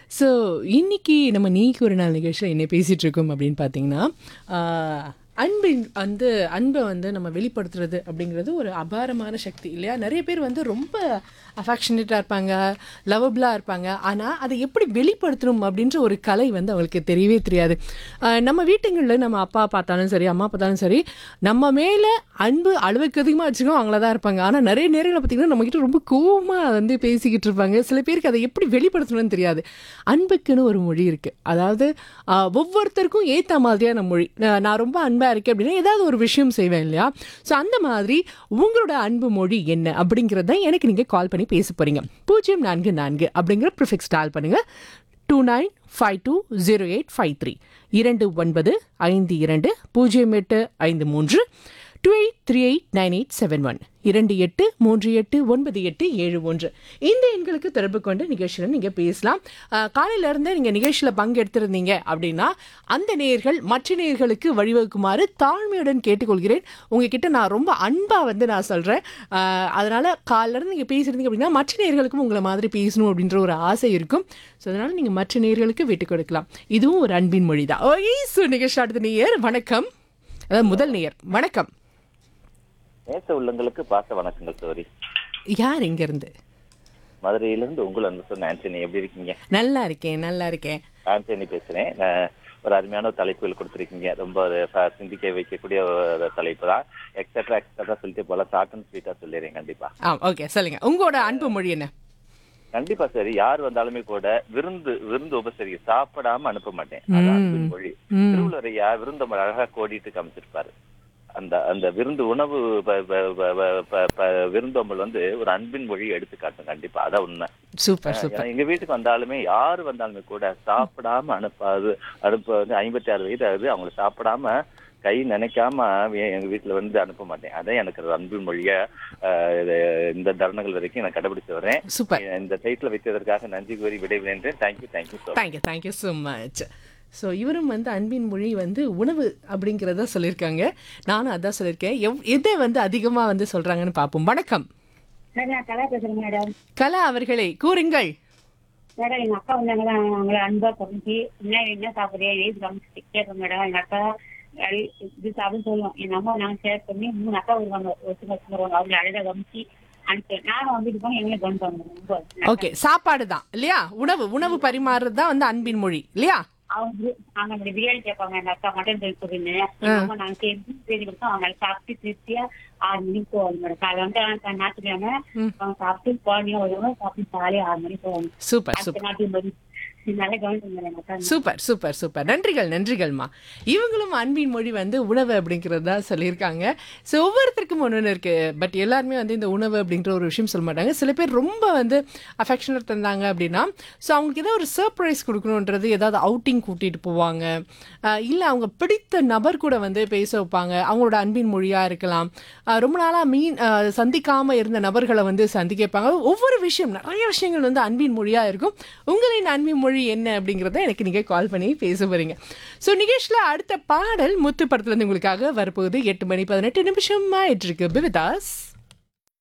So இன்னைக்கு நம்ம நீக்கு ஒரு நாள் நிகழ்ச்சியில் என்ன பேசிகிட்டு இருக்கோம் அப்படின்னு பார்த்தீங்கன்னா ஆஹ், அன்பின் வந்து அன்பை வந்து நம்ம வெளிப்படுத்துறது அப்படிங்கிறது ஒரு அபாரமான சக்தி இல்லையா நிறைய பேர் வந்து ரொம்ப அஃபெக்ஷனேட்டாக இருப்பாங்க லவபிளாக இருப்பாங்க ஆனால் அதை எப்படி வெளிப்படுத்தணும் அப்படின்ற ஒரு கலை வந்து அவங்களுக்கு தெரியவே தெரியாது ஆஹ், நம்ம வீட்டுங்களில் நம்ம அப்பா பார்த்தாலும் சரி அம்மா பார்த்தாலும் சரி நம்ம மேலே அன்பு அளவுக்கு அதிகமாக வச்சுக்கோ அவங்கள தான் இருப்பாங்க ஆனால் நிறைய நேரங்களில் பார்த்தீங்கன்னா நம்மக்கிட்ட ரொம்ப கோவமாக வந்து பேசிக்கிட்டு இருப்பாங்க சில பேருக்கு அதை எப்படி வெளிப்படுத்தணும்னு தெரியாது அன்புக்குன்னு ஒரு மொழி இருக்குது அதாவது ஆஹ், ஒவ்வொருத்தருக்கும் ஏற்ற மாதிரியான மொழி நான் நான் ரொம்ப அன்பாக இருக்கேன் அப்படின்னா ஏதாவது ஒரு விஷயம் செய்வேன் இல்லையா ஸோ அந்த மாதிரி உங்களோட அன்பு மொழி என்ன அப்படிங்கிறத எனக்கு நீங்கள் கால் பண்ணி பேச போகிறீங்க பூஜ்ஜியம் நான்கு நான்கு அப்படிங்கிற ப்ரிஃபிக்ஸ் டால் பண்ணுங்கள் two nine five two zero eight five three இரண்டு ஒன்பது ஐந்து இரண்டு பூஜ்ஜியம் எட்டு ஐந்து மூன்று two eight three eight nine eight seven one இரண்டு எட்டு மூன்று எட்டு ஒன்பது எட்டு ஏழு ஒன்று இந்த எண்களுக்கு தொடர்பு கொண்டு நிகழ்ச்சியில் நீங்கள் பேசலாம் ஆஹ், காலையில இருந்தே நீங்கள் நிகழ்ச்சியில் பங்கெடுத்திருந்தீங்க அப்படின்னா அந்த நேயர்கள் மற்ற நேயர்களுக்கு வழிவகுக்குமாறு தாழ்மையுடன் கேட்டுக்கொள்கிறேன் உங்ககிட்ட நான் ரொம்ப அன்பாக வந்து நான் சொல்கிறேன் அதனால் காலையில இருந்து நீங்கள் பேசியிருந்தீங்க அப்படின்னா மற்ற நேயர்களுக்கும் உங்களை மாதிரி பேசணும் அப்படின்ற ஒரு ஆசை இருக்கும் ஸோ அதனால் நீங்கள் மற்ற நேயர்களுக்கு விட்டு கொடுக்கலாம் இதுவும் ஒரு அன்பின் மொழி தான் ஓகே ஸோ நிகழ்ச்சி அடுத்த நேயர் வணக்கம் அதாவது முதல் நேயர் வணக்கம் நேச உள்ளங்களுக்கு பாச வணக்கங்கள் சோரி யார் இங்கேருந்து மதுரையிலிருந்து உங்கள் அன்பு சொன்ன ஆண்டனி எப்படி இருக்கீங்க நல்லா இருக்கேன் நல்லா இருக்கேன் ஆண்டனி பேசுறேன் நான் ஒரு அருமையான ஒரு தலைப்புகள் கொடுத்துருக்கீங்க ரொம்ப ஒரு ச- சிந்திக்க வைக்கக்கூடிய ஒரு தலைப்பு தான் எக்ஸட்ரா எக்ஸட்ரா சொல்லிட்டு போல ஷார்ட் அண்ட் ஸ்வீட்டா சொல்லிடுறேன் கண்டிப்பா ஆ ஓகே சொல்லுங்க உங்களோட அன்பு மொழி என்ன கண்டிப்பா சரி யார் வந்தாலுமே கூட விருந்து விருந்து உபசரி சாப்பிடாம அனுப்ப மாட்டேன் அது அன்பின் மொழி ம். திருவள்ளுவரையா விருந்தம் அழகா கோடிட்டு காமிச்சிருப்பாரு அந்த அந்த விருந்து உணவு ப- ப- ப- ப- ப- ப- விருந்தோம்பல் வந்து ஒரு அன்பின் மொழி எடுத்து காட்டும் கண்டிப்பா அதான் உண்மை சூப்பர் சூப்பர் ஏன்னா எங்க வீட்டுக்கு வந்தாலுமே யாரு வந்தாலுமே கூட சாப்பிடாம அனுப்பாது அனுப்ப வந்து ஐம்பத்தி ஆறு வயது ஆகுது அவங்கள சாப்பிடாம கை நினைக்காம எ- எங்க வீட்டுல வந்து அனுப்ப மாட்டேன் அதான் எனக்கு ஒரு அன்பின் மொழிய ஆஹ், இது இந்த தருணங்கள் வரைக்கும் நான் கடைபிடிச்சு வரேன் சூப்பர் இந்த டைட்டில் வைத்ததற்காக நன்றி கூறி விடைபெறுகிறேன் thank you thank you so thank you thank you so much so இவரும் வந்து அன்பின் மொழி வந்து உணவு அப்படிங்கிறத சொல்லியிருக்காங்க நானும் அதான் சொல்லியிருக்கேன் எவ் எதை வந்து அதிகமாக வந்து சொல்கிறாங்கன்னு பார்ப்போம் வணக்கம் மேடம் நான் கலா பேசுறேன் மேடம் கலா அவர்களே கூறுங்கள் மேடம் எங்க அக்கா வந்தாங்க அவங்கள அன்பா கமிச்சு என்ன என்ன சாப்பிடுறேன் ஏது கமிச்சு கேட்பேன் மேடம் எங்க அக்கா எல்- இது சாப்பிட்டு சொல்லுவோம் எங்க அம்மா நாங்க ஷேர் பண்ணி மூணு அக்கா வருவாங்க ஒருத்தங்க ஒருத்தங்க வருவாங்க அவங்க அழகா கமிச்சு அனுப்பேன் நானும் வந்துட்டு போங்க எங்களை கவனிப்பாங்க ரொம்ப ஓகே சாப்பாடு தான் இல்லையா உணவு உணவு பரிமாறுறது தான் வந்து அன்பின் மொழி இல்லையா அவங்க நாங்க அந்த பிரியாணி கேட்பாங்க எங்க அக்கா மட்டன் பிரியாணி சொல்லுங்க எங்க அம்மா நாங்க சேர்ந்து பிரியாணி கொடுத்தோம் அவங்க சாப்பிட்டு திருப்தியா ஆறு மணிக்கு போவாங்க மேடம் காலை வந்து ஞாயிற்றுக்கிழமை ம். அவங்க சாப்பிட்டு குழந்தைங்க வருவாங்க சாப்பிட்டு காலையே ஆறு மணிக்கு போவாங்க சூப்பர் அடுத்த சூப்பர் நாட்டு படி நல்லா கவனிச்சுங்க எங்க அக்கா சூப்பர் சூப்பர் சூப்பர் நன்றிகள் நன்றிகள்மா இவங்களும் அன்பின் மொழி வந்து உணவு அப்படிங்கிறது தான் சொல்லியிருக்காங்க ஸோ ஒவ்வொருத்தருக்கும் ஒன்று ஒன்று இருக்குது பட் எல்லாருமே வந்து இந்த உணவு அப்படின்ற ஒரு விஷயம் சொல்ல மாட்டாங்க சில பேர் ரொம்ப வந்து அஃபெக்ஷனட் இருந்தாங்க அப்படின்னா ஸோ அவங்களுக்கு ஏதாவது ஒரு சர்ப்ரைஸ் கொடுக்கணுன்றது ஏதாவது அவுட்டிங் கூட்டிகிட்டு போவாங்க இல்லை அவங்க பிடித்த நபர் கூட வந்து பேச வைப்பாங்க அவங்களோட அன்பின் மொழியாக இருக்கலாம் அஹ் ரொம்ப நாளாக மீன் சந்திக்காமல் இருந்த நபர்களை வந்து சந்திக்க வைப்பாங்க ஒவ்வொரு விஷயம் நிறைய விஷயங்கள் வந்து அன்பின் மொழியாக இருக்கும் உங்களின் அன்பின் மொழி என்ன அப்படிங்கிறத எனக்கு நீங்கள் கால் பண்ணி பேச போகிறீங்க ஸோ நிகேஷில் அடுத்த பாடல் முத்து படத்துலேருந்து உங்களுக்காக வரப்போகுது எட்டு மணி பதினெட்டு நிமிஷம் ஆயிட்டு இருக்கு பிவிதாஸ்